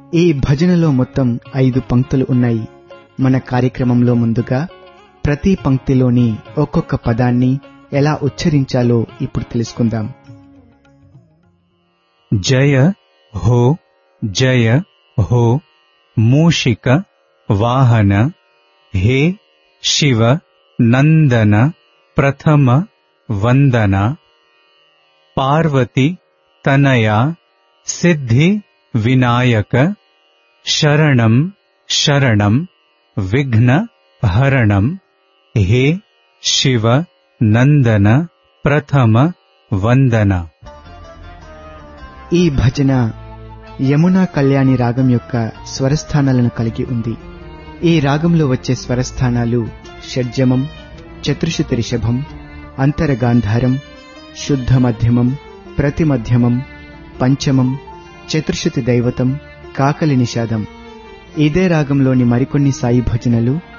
ఈ భజనలో మొత్తం ఐదు పంక్తులు ఉన్నాయి మన కార్యక్రమంలో ముందుగా ప్రతి పంక్తిలోని ఒక్కొక్క పదాన్ని ఎలా ఉచ్చరించాలో ఇప్పుడు తెలుసుకుందాం జయ హో జయ హో మూషిక వాహన హే శివ నందన ప్రథమ వందన పార్వతి తనయా సిద్ధి వినాయక శరణం శరణం విఘ్న హరణం హే శివ నందన ప్రథమ వందన ఈ భజన యమునా కళ్యాణి రాగం యొక్క స్వరస్థానాలను కలిగి ఉంది ఈ రాగంలో వచ్చే స్వరస్థానాలు షడ్జమం చతుర్శుతి రిషభం అంతరగాంధారం శుద్ధ మధ్యమం ప్రతిమధ్యమం పంచమం చతుర్శుతి దైవతం కాకలి నిషాదం ఇదే రాగంలోని మరికొన్ని సాయి భజనలు